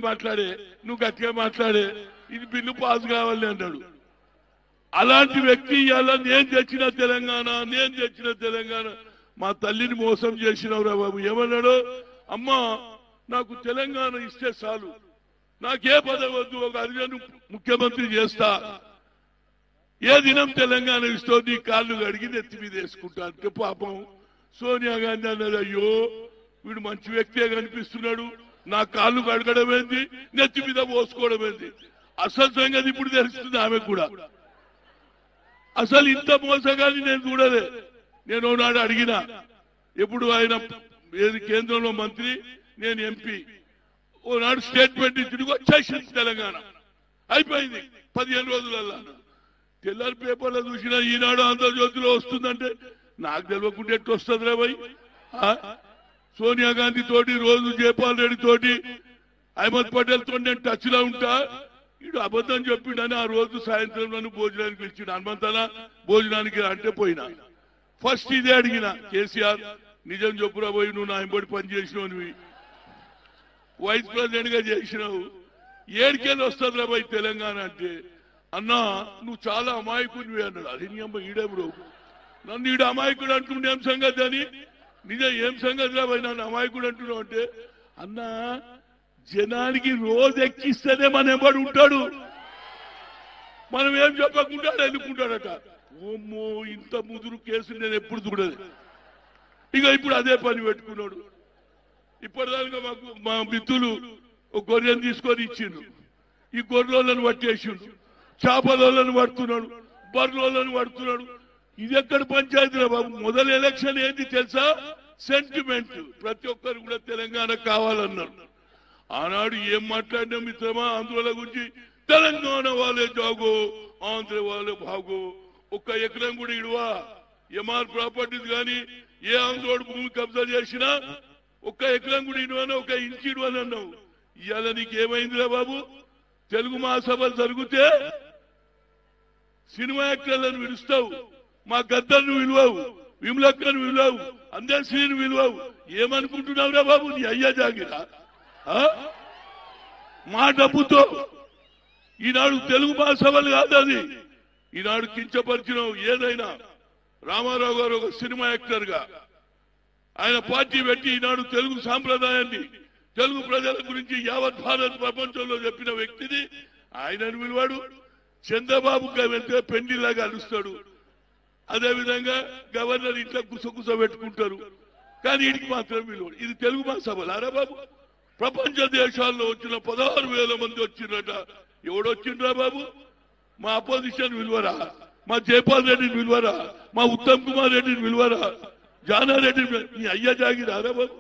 మాట్లాడే నువ్వు గట్టిగా మాట్లాడే ఇది బిల్లు పాస్ కావాలి అన్నాడు అలాంటి వ్యక్తి ఇవాళ నేను తెచ్చిన తెలంగాణ నేను తెచ్చిన తెలంగాణ మా తల్లిని మోసం చేసినవురా బాబు ఏమన్నాడు అమ్మా నాకు తెలంగాణ ఇస్తే చాలు నాకే పదవి వద్దు ఒక అర్జును ముఖ్యమంత్రి చేస్తా ఏ దినం తెలంగాణ ఇస్తో నీ కాళ్ళు కడిగి నెత్తి మీద వేసుకుంటా అంటే పాపం సోనియా గాంధీ అన్నది అయ్యో వీడు మంచి వ్యక్తే కనిపిస్తున్నాడు నా కాళ్ళు కడగడం ఏంది నెత్తి మీద పోసుకోవడం ఏంది అసలు సంగతి ఇప్పుడు తెలుస్తుంది ఆమె కూడా అసలు ఇంత మోసగాని నేను చూడలే నేను నాడు అడిగిన ఎప్పుడు ఆయన ఏది కేంద్రంలో మంత్రి నేను ఎంపీ ఓనాడు స్టేట్మెంట్ ఇచ్చి వచ్చేసింది తెలంగాణ అయిపోయింది పదిహేను రోజులల్లా తెల్లారి పేపర్లో చూసిన ఈనాడు ఆంధ్రజ్యోతిలో వస్తుందంటే నాకు తెలియకుండా ఎట్టు వస్తుంది రా భయ్ ఆ? సోనియా గాంధీ తోటి రోజు జయపాల్ రెడ్డి తోటి అహ్మద్ పటేల్ తోటి నేను టచ్ లో ఉంటా ఇడు అబద్ధం చెప్పిండని ఆ రోజు సాయంత్రం నన్ను భోజనానికి పిలిచిండు హనుమంతన భోజనానికి రా అంటే పోయినా ఫస్ట్ ఇదే అడిగిన కేసీఆర్ నిజం చెప్పురా పోయి నువ్వు నా ఎంబడి పని చేసినవి వైస్ ప్రెసిడెంట్ గా చేసినావు ఏడికెళ్ళి వస్తుంది రా పోయి తెలంగాణ అంటే అన్నా నువ్వు చాలా అమాయకుడివి అన్నాడు అరే నీ అమ్మ ఈడెవరు నన్ను ఈడు అమాయకుడు అంటుండే ఏం సంగతి అని నిజం ఏం సంగతి రా పోయి నన్ను అమాయకుడు అంటున్నావు అంటే అన్నా జనానికి రోజు ఎక్కిస్తేనే మన ఎంబడి ఉంటాడు మనం ఏం చెప్పకుండా ఆడు వెళ్ళుకుంటాడట ఓమ్మో ఇంత ముదురు కేసు నేను ఎప్పుడు చూడలేదు ఇక ఇప్పుడు అదే పని పెట్టుకున్నాడు ఇప్పటిదాకా మాకు మా మిత్రులు ఒక గొర్రెను తీసుకొని ఇచ్చిండు ఈ గొర్రెలను పట్టేసిండు చేపలను పడుతున్నాడు బర్రెలను పడుతున్నాడు ఇది ఎక్కడ పంచాయతీరా బాబు మొదలు ఎలక్షన్ ఏంది తెలుసా సెంటిమెంట్ ప్రతి ఒక్కరు కూడా తెలంగాణ కావాలన్నారు ఆనాడు ఏం మాట్లాడినా మిత్రమా ఆంధ్రుల గురించి తెలంగాణ వాళ్ళే జాగో ఆంధ్ర వాళ్ళే భాగో ఒక్క ఎకరం కూడా ఇడువా ఎంఆర్ ప్రాపర్టీస్ కానీ ఏ ఆంధ్రోడు భూమి కబ్జా చేసినా ఒక్క ఎకరం కూడా ఇడువని ఒక ఇంచి ఇడువని అన్నావు ఇవాళ నీకేమైందిరా బాబు తెలుగు మహాసభలు జరిగితే సినిమా యాక్టర్లను పిలుస్తావు మా గద్దర్ను విలువవు విమలక్కను విలువవు అందరి శ్రీని విలువవు ఏమనుకుంటున్నావురా బాబు నీ అయ్యా జాగిరా ఆ? మా డబ్బుతో ఈనాడు తెలుగు మహాసభలు కాదు అది ఈనాడు కించపరిచిన ఏదైనా రామారావు గారు ఒక సినిమా యాక్టర్ గా ఆయన పార్టీ పెట్టి ఈనాడు తెలుగు సాంప్రదాయాన్ని తెలుగు ప్రజల గురించి యావత్ భారత్ ప్రపంచంలో చెప్పిన వ్యక్తిని ఆయనను విలువాడు చంద్రబాబు వెళ్తే పెండిలాగా అలుస్తాడు అదే విధంగా గవర్నర్ ఇంట్లో గుసగుస పెట్టుకుంటారు కానీ వీడికి మాత్రం విలువ ఇది తెలుగు మహాసభలు అరే బాబు ప్రపంచ దేశాల్లో వచ్చిన పదహారు వేల మంది వచ్చిండ్రట ఎవడొచ్చిండ్రా బాబు మా అపోజిషన్ విలువరా మా జయపాల్ రెడ్డిని విలువరా మా ఉత్తమ్ కుమార్ రెడ్డిని విలువరా జానారెడ్డిని విలువ- నీ అయ్య జాగిరారా బాబు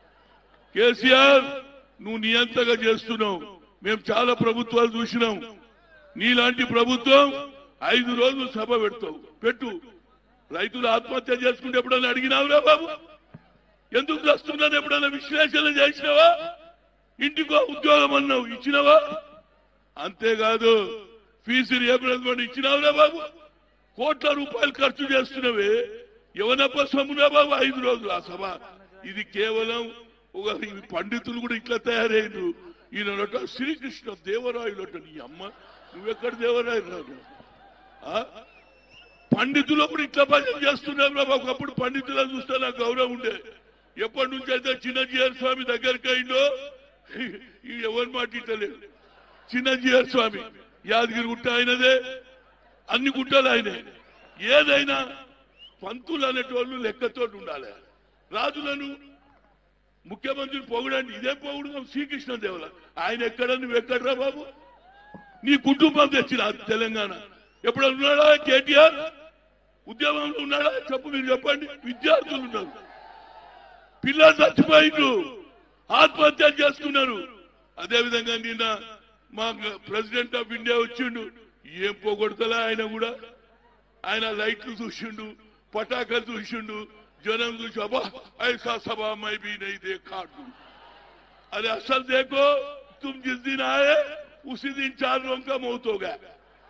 కేసీఆర్ నువ్వు నియంతగా చేస్తున్నావు మేము చాలా ప్రభుత్వాలు చూసినాం నీలాంటి ప్రభుత్వం ఐదు రోజులు సభ పెడతావు పెట్టు రైతులు ఆత్మహత్య చేసుకుంటే ఎప్పుడైనా అడిగినావురా బాబు ఎందుకు చేస్తున్నాను ఎప్పుడైనా విశ్లేషణ చేసినావా ఇంటికో ఉద్యోగం అన్నావు ఇచ్చినావా అంతేకాదు ఫీజు రియంబర్స్మెంట్ ఇచ్చినావురా బాబు కోట్ల రూపాయలు ఖర్చు చేస్తున్నవే ఎవనప్ప సొమ్మురా బాబు ఐదు రోజులు ఆ సభ ఇది కేవలం ఒక ఈ పండితులు కూడా ఇట్లా తయారయ్యారు ఈయనట శ్రీకృష్ణ దేవరాయులట నీ అమ్మ నువ్వెక్కడ దేవరాయు రాదు ఆ? పండితులు కూడా ఇట్లా భజన చేస్తున్నారు బాబు ఒకప్పుడు పండితులను చూస్తే నాకు గౌరవం ఉండే ఎప్పటి నుంచి అయితే చిన్నజీఆర్ స్వామి దగ్గరికి అయిందో ఈ ఎవరి మాట ఇట్టలేదు చిన్నజీఆర్ స్వామి యాదగిరి గుట్ట ఆయనదే అన్ని గుట్టలు ఆయనే ఏదైనా పంతులు అనేటోళ్ళు లెక్కతో ఉండాలి రాజులను ముఖ్యమంత్రిని పొగడండి ఇదే పొగుడు శ్రీకృష్ణ దేవుల ఆయన ఎక్కడ నువ్వు ఎక్కడరా బాబు నీ కుటుంబం తెచ్చిన తెలంగాణ ఎప్పుడు ఉన్నాడా కేటీఆర్ ఉద్యమంలో ఉన్నాడా చెప్పు మీరు చెప్పండి విద్యార్థులు ఉన్నారు పిల్లలు చచ్చిపోయిండ్రు ఆత్మహత్య చేసుకున్నారు అదే విధంగా నిన్న మా ప్రెసిడెంట్ ఆఫ్ ఇండియా వచ్చిండు ఏం పోగొడతలే ఆయన కూడా ఆయన లైట్లు చూసిండు పటాకాలు చూసిండు జనం చూసి అబ్బా ఐసా సభా మై బీ నై देखा अरे असल देखो तुम जिस दिन आए उसी दिन चार लोगों का मौत हो गया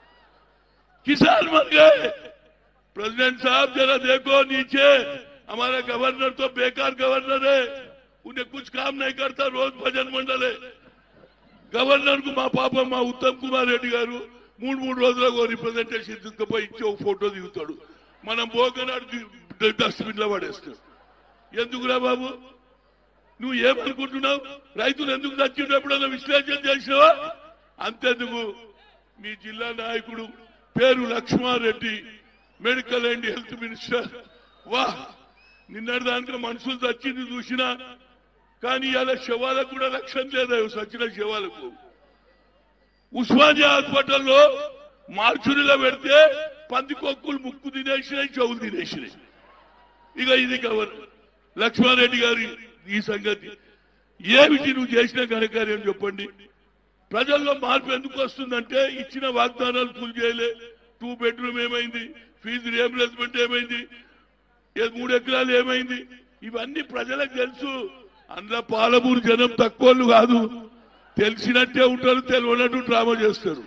किसान मर गए प्रेसिडेंट साहब जरा देखो नीचे हमारा गवर्नर तो बेकार गवर्नर है उन्हें कुछ काम नहीं करता रोज भजन मंडल है గవర్నర్ కు మా పాప మా ఉత్తమ్ కుమార్ రెడ్డి గారు మూడు మూడు రోజులకు రిప్రజెంటేషన్ తీసుకుపోయి ఇచ్చి ఒక ఫోటో దిగుతాడు మనం పోకనాడు డస్ట్బిన్ లో పడేస్తాడు ఎందుకురా బాబు నువ్వు ఏమనుకుంటున్నావు రైతులు ఎందుకు చచ్చిండు ఎప్పుడైనా విశ్లేషణ చేసినావా అంతెందుకు మీ జిల్లా నాయకుడు పేరు Laxma Reddy medical and health minister వా నిన్నటి దాంట్లో మనుషులు చచ్చింది చూసినా కానీ ఇలా శవాలకు కూడా రక్షణ లేదా సచిన శవాలకు ఉస్మానియా హాస్పిటల్లో మార్చురిలో పెడితే పందికొక్కులు ముక్కు తినేసినాయి చెవులు తినేసినాయి ఇక ఇది కవర్ లక్ష్మారెడ్డి గారి ఈ సంగతి ఏమిటి నువ్వు చేసిన ఘనకార్యం చెప్పండి ప్రజల్లో మార్పు ఎందుకు వస్తుందంటే ఇచ్చిన వాగ్దానాలు ఫుల్ చేయలే టూ బెడ్రూమ్ ఏమైంది ఫీజు రియంబర్స్మెంట్ ఏమైంది ఏ మూడు ఎకరాలు ఏమైంది ఇవన్నీ ప్రజలకు తెలుసు అందులో పాలమూరు జనం తక్కువలు కాదు తెలిసినట్టే ఉంటారు తెలియనట్టు డ్రామా చేస్తారు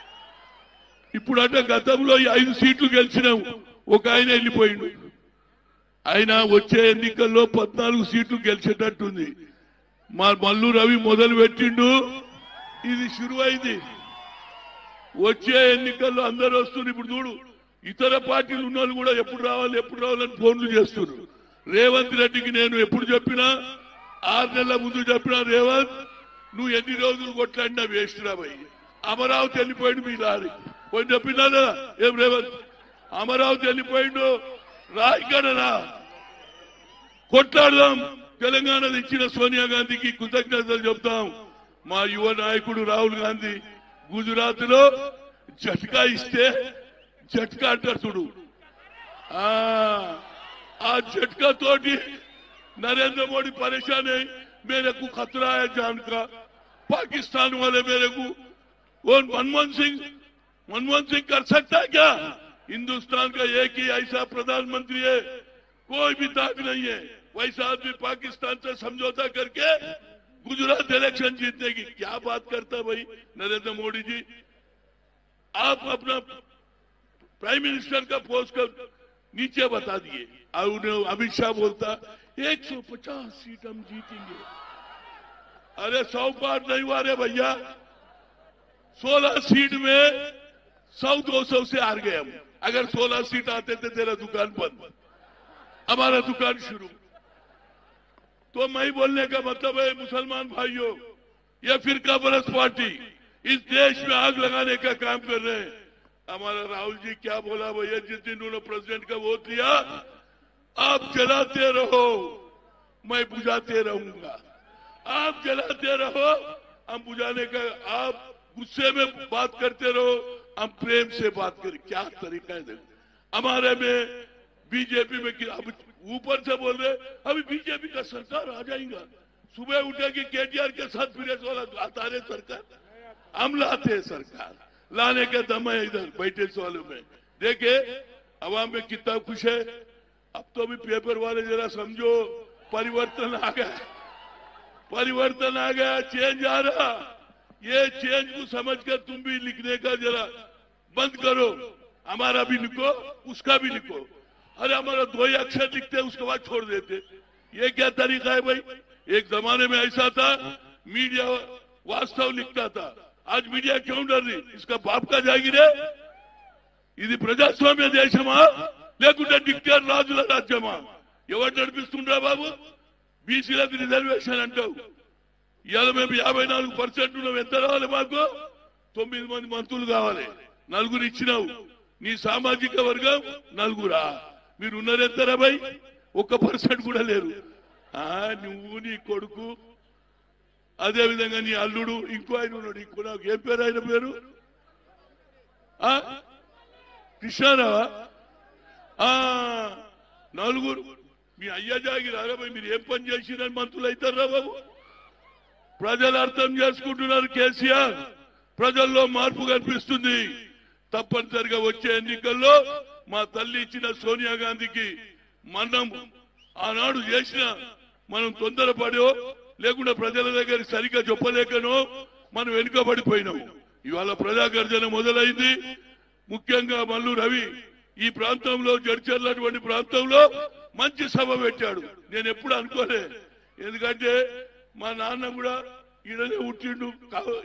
ఇప్పుడు అంటే గతంలో ఈ ఐదు సీట్లు గెలిచినాం ఒక ఆయన వెళ్ళిపోయిండు ఆయన వచ్చే ఎన్నికల్లో పద్నాలుగు సీట్లు గెలిచేటట్టుంది మా మల్లు రవి మొదలు పెట్టిండు ఇది శురువైంది వచ్చే ఎన్నికల్లో అందరూ వస్తున్నారు ఇప్పుడు చూడు ఇతర పార్టీలు ఉన్న వాళ్ళు కూడా ఎప్పుడు రావాలి ఎప్పుడు రావాలని ఫోన్లు చేస్తున్నారు రేవంత్ రెడ్డికి నేను ఎప్పుడు చెప్పినా ఆరు నెలల ముందు చెప్పినా రేవంత్ నువ్వు ఎన్ని రోజులు కొట్లాడినా వేస్ట్ రాబోయి అమరావతి వెళ్ళిపోయిండు మీ లారీ పోయి చెప్పినా కదా? ఏం రేవంత్ అమరావతి వెళ్ళిపోయిండు రా ఇక్కడ రా కొట్లాడదాం తెలంగాణ ఇచ్చిన సోనియా గాంధీకి కృతజ్ఞతలు చెప్తాం మా యువ నాయకుడు రాహుల్ గాంధీ గుజరాత్ లో జట్కా ఇస్తే జట్కా అంటారు చూడు ఆ ఆ झटका तोटी नरेंद्र मोदी परेशान है मेरे को खतरा है जान का पाकिस्तान वाले मेरे को वो मनमोहन सिंह मनमोहन सिंह कर सकता है क्या हिंदुस्तान का एक ही ऐसा प्रधानमंत्री है कोई भी ताक नहीं है वैसा आदमी पाकिस्तान से समझौता करके गुजरात इलेक्शन जीतने की क्या बात करता है भाई नरेंद्र मोदी जी आप अपना प्राइम मिनिस्टर का पोस्ट का नीचे बता दिए और अमित शाह बोलता 150 सीट हम जीतेंगे अरे सौ बार नहीं हुआ रे भैया 16 सीट में सौ दो सौ से हार गए हम अगर 16 सीट आते थे तेरा दुकान बंद हमारा दुकान शुरू तो मैं बोलने का मतलब है मुसलमान भाइयों ये फिरका परस्त पार्टी इस देश में आग लगाने का काम कर रहे हैं हमारा राहुल जी क्या बोला भैया जिस दिन उन्होंने प्रेसिडेंट का वोट लिया आप जलाते रहो मैं बुझाते रहूंगा आप जलाते रहो हम बुझाने का आप गुस्से में बात करते रहो हम प्रेम से बात करें क्या तरीका है देखो हमारे में बीजेपी में कि- अब ऊपर से बोल रहे अभी बीजेपी का सरकार आ जाएगा सुबह उठेगी केटीआर के साथ फिर ऐसा वाला आता रहे सरकार हम लाते हैं सरकार लाने का दम है इधर बैठे वालों में देखे अवाम में कितना खुश है अब तो भी पेपर वाले जरा समझो परिवर्तन आ गया परिवर्तन आ गया चेंज आ रहा ये चेंज को समझकर तुम भी लिखने का जरा बंद करो हमारा भी लिखो उसका भी लिखो अरे हमारा दो ही अक्षर लिखते उसके बाद छोड़ देते ये क्या तरीका है भाई एक जमाने में ऐसा था मीडिया वास्तव लिखता था आज मीडिया क्यों डर रही इसका बाप का जाएगी रे ఇది ప్రజాస్వామ్య దేశమా లేకుంటే డిక్టేర్ రాజుల రాజ్యమా ఎవరు నడిపిస్తుండ్రా బాబు బీసీలకు రిజర్వేషన్ అంటావు ఇవాళ మేము యాభై నాలుగు పర్సెంట్ ఉన్నాం ఎంత రావాలి మాకు తొమ్మిది మంది మంత్రులు కావాలి నలుగురు ఇచ్చినావు నీ సామాజిక వర్గం నలుగురా మీరు ఉన్నారెంతరా భయ్ ఒక్క పర్సెంట్ కూడా లేరు ఆ నువ్వు నీ కొడుకు అదే విధంగా నీ అల్లుడు ఇంకో ఆయన ఉన్నాడు ఇంకో నాకు ఏం పేరు ఆయన పేరు ఆ కృష్ణారావా ఆ నలుగురు మీ అయ్య జాగిరారా భయ్ మీరు ఏం పని చేసిరని మంత్రులు అవుతారా బాబు ప్రజలు అర్థం చేసుకుంటున్నారు కేసీఆర్ ప్రజల్లో మార్పు కనిపిస్తుంది తప్పనిసరిగా వచ్చే ఎన్నికల్లో మా తల్లి ఇచ్చిన సోనియా గాంధీకి మనం ఆనాడు చేసిన మనం తొందరపడో లేకుండా ప్రజల దగ్గర సరిగ్గా చెప్పలేకనో మనం వెనుకబడిపోయినాం ఇవాళ ప్రజా గర్జన మొదలైంది ముఖ్యంగా మల్లు రవి ఈ ప్రాంతంలో జడ్చర్లటువంటి ప్రాంతంలో మంచి సభ పెట్టాడు నేను ఎప్పుడు అనుకోలే ఎందుకంటే మా నాన్న కూడా ఈడనే పుట్టిండు కా-